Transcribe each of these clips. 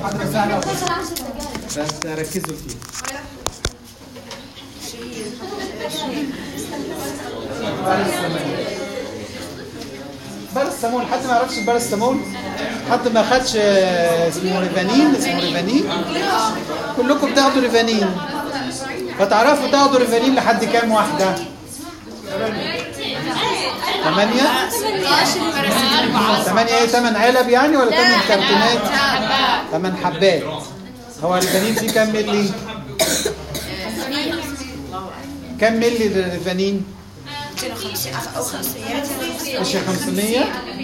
محاضرة سهلة بس ركزوا فيها بارستامول حد ما يعرفش البارستامول حد ما خدش آه، اسمه ريفانين اسمه ريفانين كلكم بتاخدوا ريفانين فتعرفوا تاخدوا ريفانين لحد كام واحدة؟ ثمانية؟ ثمانية ايه ثمان علب يعني ولا ثمان كرتونات؟ ثمان حبات هو الريفانين فيه كام ملي؟ كام ملي الريفانين؟ مش 500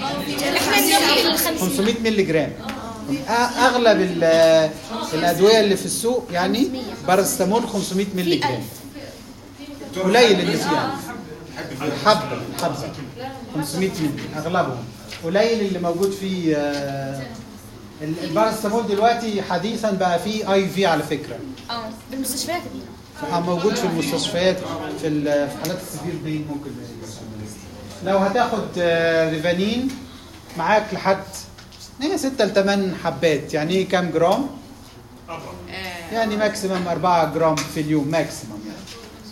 500 مللي جرام أ- اغلب ال- الادويه اللي في السوق يعني بارستامول 500 مللي جرام قليل اللي فيها حبه حبه 500 مللي اغلبهم قليل اللي موجود فيه آه، ال- البارستامول دلوقتي حديثا بقى فيه اي في على فكره اه بالمستشفيات دي آه، موجود في المستشفيات في ال- في حالات السيفير بين ممكن لو هتاخد آه، ريفانين معاك لحد هي 6 ل 8 حبات يعني ايه كام جرام؟ يعني ماكسيمم 4 جرام في اليوم ماكسيمم يعني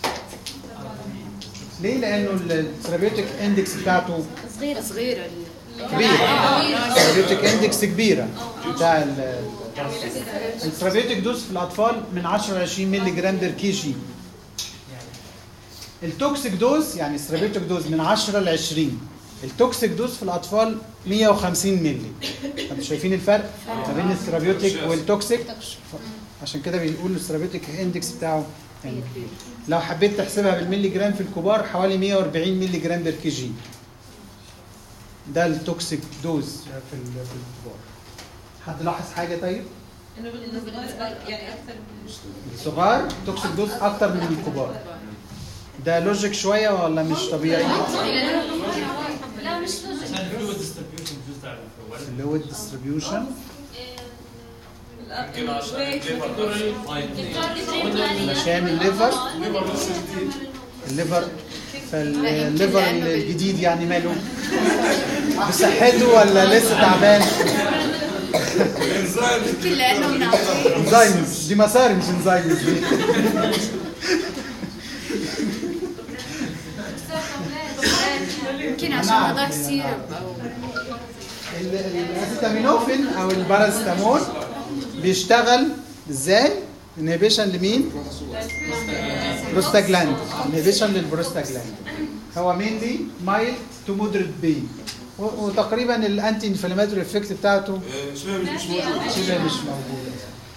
ليه؟ لانه الثيرابيوتيك اندكس بتاعته صغيرة صغيرة كبيره الثيرابيوتيك اندكس كبيره بتاع ال- الثيرابيوتيك دوز في الاطفال من 10 ل 20 مللي جرام بير كي جي التوكسيك دوز يعني الثيرابيوتيك دوز من 10 ل 20 التوكسيك دوز في الاطفال 150 مللي انتوا شايفين الفرق ما بين الثيرابيوتيك والتوكسيك عشان كده بيقولوا الثيرابيوتيك اندكس بتاعه يعني كبير لو حبيت تحسبها بالملي جرام في الكبار حوالي 140 مللي جرام بير كي جي ده التوكسيك دوز في ال- في الكبار حد لاحظ حاجه طيب انه بالنسبه يعني اكثر من الصغار توكسيك دوز اكتر من الكبار ده لوجيك شويه ولا مش طبيعي لا مش لوجيك عشان الفلويد ديستريبيوشن جزء على الفوائد اللويد ديستريبيوشن يمكن عشان الليفر عشان الليفر الليفر فالليفر الجديد يعني ماله بصحته ولا لسه تعبان يمكن لانه منعطي انزايمز دي مسار مش انزايمز دي يمكن عشان هذاك سيرب او ال- ال- الاسيتامينوفين او الباراستامول بيشتغل ازاي؟ انهبيشن لمين؟ بروستاجلاند انهبيشن للبروستاجلاند هو مينلي مايلد تو مودريت بين وتقريبا الانتي انفلاماتوري افكت بتاعته شبه مش موجود شبه مش موجوده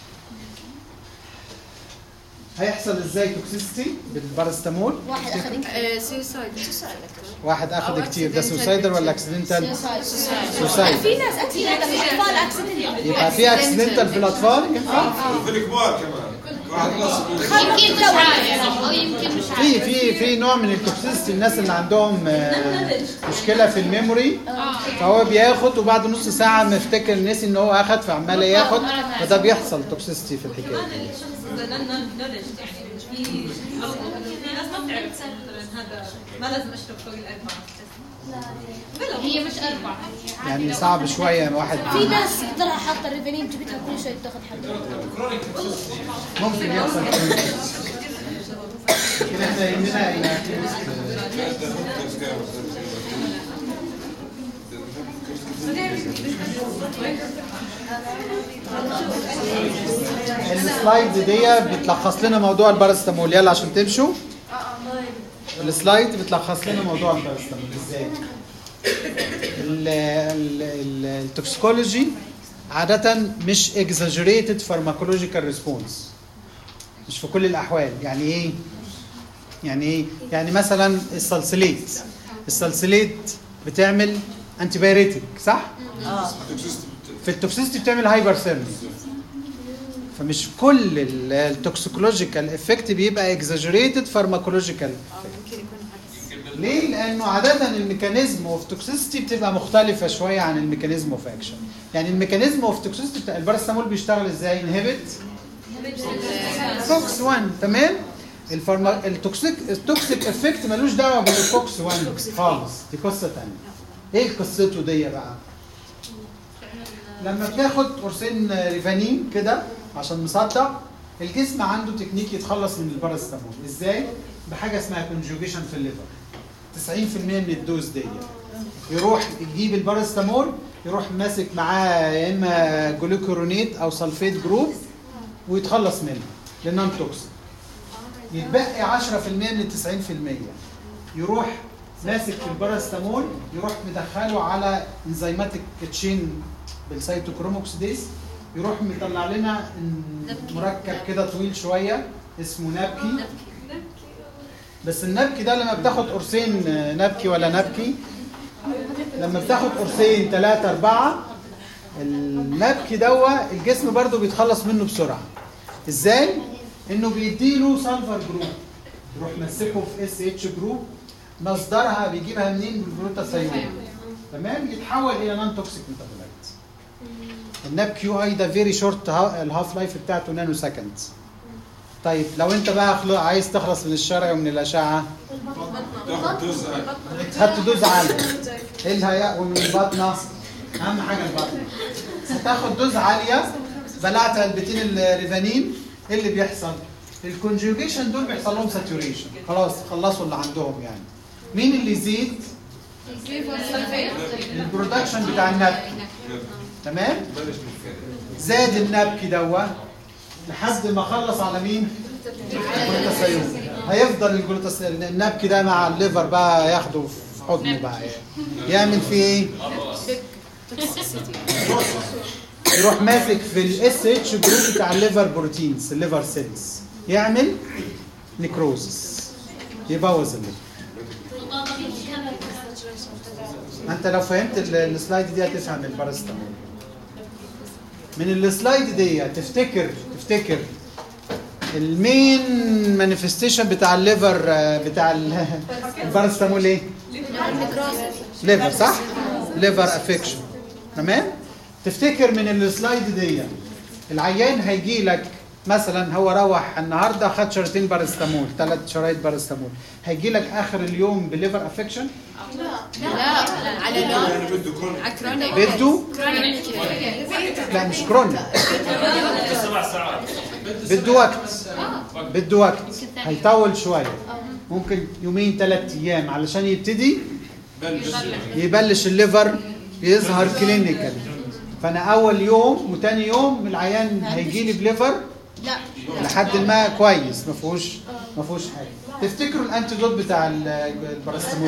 هيحصل ازاي توكسيستي بالباراستامول؟ واحد اخذ سوسايد واحد اخذ كتير ده سوسايدر ولا اكسيدنتال؟ سوسايد في ناس اكيد اطفال اكسيدنت يبقى في اكسيدنتال في الاطفال ينفع؟ في الكبار كمان واحد نص يمكن مش عارف او يمكن مش في في في نوع من التوكسيستي الناس اللي عندهم آه، مشكله في الميموري فهو بياخد وبعد نص ساعه مفتكر نسي ان هو اخد فعمال ياخد فده بيحصل توكسيستي في الحكايه دي. نولج يعني في أو في ناس ما بتعرف مثلا هذا ما لازم اشرب فوق الاربعه هي مش أربعة يعني صعب شويه واحد في ناس ترى حاطة الريفانين جبتها كل شوي تاخذ حبة ممكن يحصل كده احنا يهمنا الأكتيفيست. السلايد دي بتلخص لنا موضوع البارستامول يلا عشان تمشوا السلايد بتلخص لنا موضوع البارستامول ازاي ال- ال- ال- التوكسيكولوجي عادة مش exaggerated pharmacological response مش في كل الأحوال يعني إيه؟ يعني إيه؟ يعني مثلا السلسليت السلسليت بتعمل انتي بايريتك صح؟ في التوكسيستي بتعمل هايبرثيرميا فمش كل التوكسيكولوجيكال افكت بيبقى exaggerated pharmacological ليه؟ لأنه عادة الميكانيزم اوف توكسيستي بتبقى مختلفة شوية عن الميكانيزم اوف اكشن. يعني الميكانيزم اوف توكسيستي بتاع البارستامول بيشتغل ازاي؟ انهبت فوكس 1 تمام؟ الفارما التوكسيك التوكسيك افكت ملوش دعوة بالفوكس 1 خالص دي قصة تانية. ايه قصته دي بقى؟ لما بتاخد قرصين ريفانين كده عشان مصدق الجسم عنده تكنيك يتخلص من الباراسيتامول ازاي بحاجه اسمها كونجوجيشن في الليفر 90% من الدوز دي يروح يجيب الباراسيتامول يروح ماسك معاه يا اما جلوكورونيت او سلفيت جروب ويتخلص منه لنون توكسيك يتبقي 10% من ال 90% يروح ماسك في الباراسيتامول يروح مدخله على انزيماتيك تشين بالسيتوكروموكسيديز يروح مطلع لنا مركب كده طويل شويه اسمه نابكي بس النبكي ده لما بتاخد قرصين نبكي ولا نبكي لما بتاخد قرصين ثلاثة أربعة النبكي دوا الجسم برضو بيتخلص منه بسرعة ازاي؟ انه بيديله سلفر جروب يروح مسكه في اس اتش جروب مصدرها بيجيبها منين؟ من الجلوتاثيون تمام؟ يتحول الى نون توكسيك ميتابولايت الناب كيو اي ده فيري شورت الهاف لايف بتاعته نانو سكند طيب لو انت بقى خلو- عايز تخلص من الشرع ومن الاشعه تاخد جزء خدت دوز عاليه ايه اللي هيقوى من البطنه اهم حاجه البطنه هتاخد دوز عاليه بلعت علبتين الريفانين ايه اللي بيحصل الكونجوجيشن دول بيحصل لهم ساتوريشن خلاص خلصوا اللي عندهم يعني مين اللي يزيد البرودكشن بتاع النبكي تمام بلش من كده زاد النبكي دوا لحد ما خلص على مين الجلوتاثيون هيفضل الجلوتاس النبكي ده مع الليفر بقى ياخده في حضنه بقى يعمل فيه ايه يروح ماسك في الاس اتش جروب بتاع الليفر بروتينز الليفر سيلز يعمل نيكروزس يبوظ الليفر انت لو فهمت ال- السلايد دي هتفهم الباراسيتامول من السلايد دي تفتكر تفتكر المين مانيفستيشن بتاع الليفر آه، بتاع ال- الباراسيتامول ايه؟ ليفر صح؟ ليفر افكشن تمام؟ تفتكر من السلايد دي العيان هيجي لك مثلا هو روح النهارده خد شريطين باراسيتامول ثلاث شرايط باراسيتامول هيجي لك اخر اليوم بليفر افكشن لا على لون يعني بده كون على كرونيك بده كرونيك لا مش كرونيك سبع ساعات بده وقت بده وقت هيطول شويه ممكن يومين ثلاث ايام علشان يبتدي بلش يبلش الليفر يظهر كلينيكال فانا اول يوم وتاني يوم العيان هيجي لي بليفر لا لحد ما كويس ما فيهوش ما فيهوش حاجه تفتكروا الانتيدوت بتاع ال- الباراسيتامول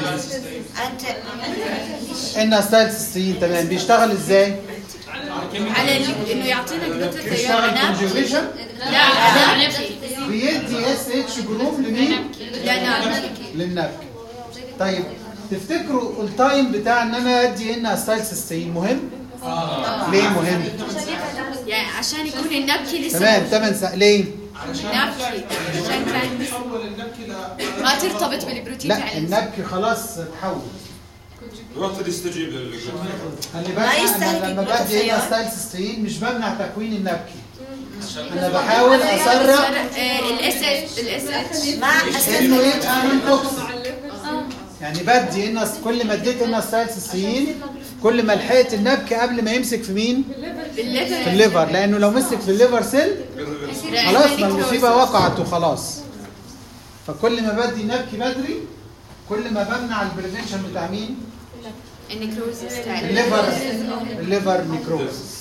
ان ستايل تمام بيشتغل ازاي على ال- انه يعطينا جلوتاثيون بيشتغل نبكي كونجوجيشن لا على نبكي بيدي اس اتش جروب لمين لا نبكي للنبكي طيب تفتكروا التايم بتاع ان انا ادي ان ستايل سيستين مهم ليه مهم يعني عشان يكون النبكي لسه تمام 8 ساعات ليه نبكي عشان كان ما ترتبط بالبروتين لا تاع الإنسان. النبكي خلاص اتحول الوقت يستجيب للجلوكوز خلي بالك انا لما بدي ان ستايل سيستين مش بمنع تكوين النبكي انا بحاول اسرع الاس اتش الاس اتش انه يبقى نون توكسيك يعني بدي ان كل ما اديت ان ستايل سيستين كل ما لحقت النبكي قبل ما يمسك في مين؟ في بالليفر الليفر لانه لو مسك في الليفر سيل خلاص ما المصيبه وقعت وخلاص فكل ما بدي نبكي بدري كل ما بمنع البريفنشن بتاع مين؟ النكروزس تاع الليفر الليفر نيكروزس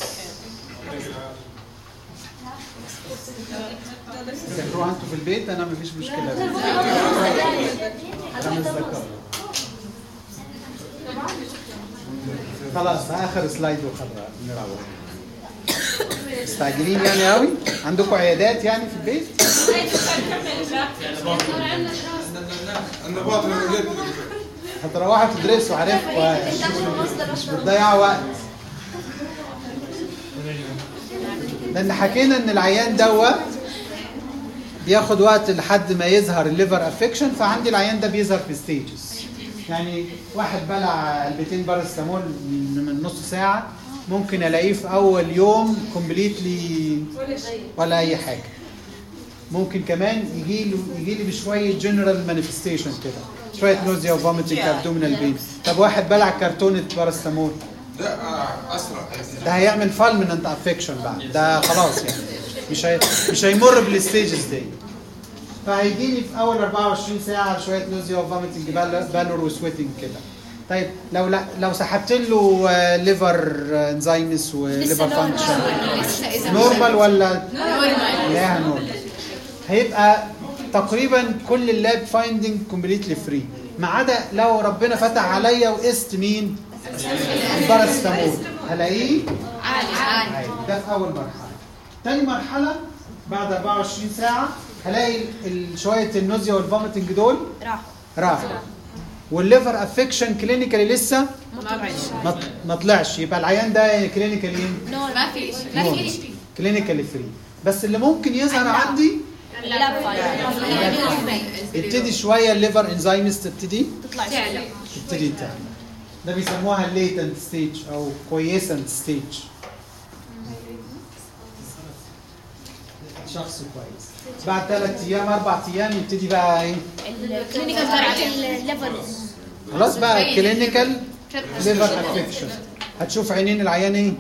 ذاكروها انتوا في البيت انا مفيش مشكله خمس دقائق خلاص ده اخر سلايد وخلاص نروح مستعجلين يعني قوي عندكم عيادات يعني في البيت النبات لما جيت هتروحوا تدرسوا عارف مش بتضيعوا وقت لان حكينا ان العيان دوت بياخد وقت لحد ما يظهر الليفر افكشن فعندي العيان ده بيظهر في ستيجز يعني واحد بلع علبتين باراسيتامول من من نص ساعه ممكن الاقيه في اول يوم كومبليتلي ولا اي حاجه ممكن كمان يجي له يجي لي بشويه جنرال مانيفستيشن كده شويه نوزيا وفوميتنج ابدومينال بين طب واحد بلع كرتونه باراسيتامول لا آه، اسرع ده هيعمل فالمننت افكشن بعد ده خلاص يعني مش هي... مش هيمر بالستيجز دي فهيجيني في اول 24 ساعه شويه نوزيا وفوميتنج بالور وسويتنج كده طيب لو لا لو سحبت له ليفر انزيمس وليفر فانكشن لسه اذا نورمال ولا نورمال لا نورمال هيبقى تقريبا كل اللاب فايندنج كومبليتلي فري ما عدا لو ربنا فتح عليا وقست مين الباراسيتامول هلاقيه عالي عالي عادي ده في اول مرحله تاني مرحله بعد 24 ساعه هلاقي ال- شويه النوزيا والفوميتنج دول راحوا راحوا والليفر افكشن كلينيكالي لسه ما طلعش ما ط- ما طلعش يبقى العيان ده كلينيكالي ما في شيء ما في شيء كلينيكالي فري بس اللي ممكن يظهر عندي لا فايدة يبتدي شويه الليفر انزيمز تبتدي تطلع تعلى تبتدي تعمل ده بيسموها الليتنت ستيج او كويسنت ستيج شخص كويس بعد ثلاث ايام اربع ايام يبتدي بقى ايه الكلينيكال بتاعت الليفرز خلاص بقى كلينيكال ليفر افكشن هتشوف عينين العيان ايه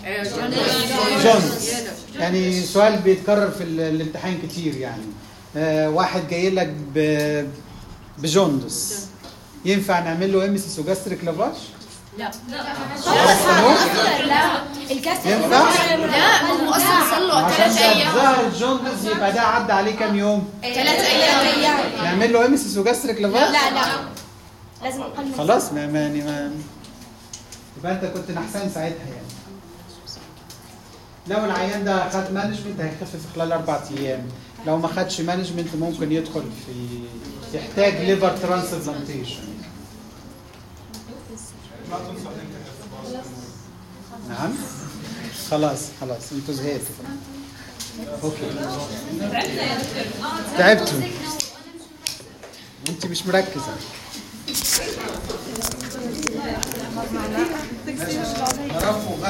جونز يعني سؤال بيتكرر في ال- الامتحان كتير يعني آه واحد جاي لك ب- بجوندس ينفع نعمل له امسيس وجاستريك لافاج؟ لا باراسيتامول؟ لا الكاس ينفع؟ لا هو اصلا صار له عشان ثلاث ده ايام ظهر الجوندس يبقى ده عدى عليه كام يوم؟ ثلاث ايام نعمل له امسيس وجاستريك لافاج؟ لا لا لازم اقل من خلاص ما ما يعني ما يبقى انت كنت نحسان ساعتها يعني لو العيان ده خد مانجمنت هيخف في خلال اربع ايام لو ما خدش مانجمنت ممكن يدخل في يحتاج ليفر ترانسبلانتيشن نعم خلاص خلاص انتوا زهقتوا اوكي تعبتوا انت مش مركزه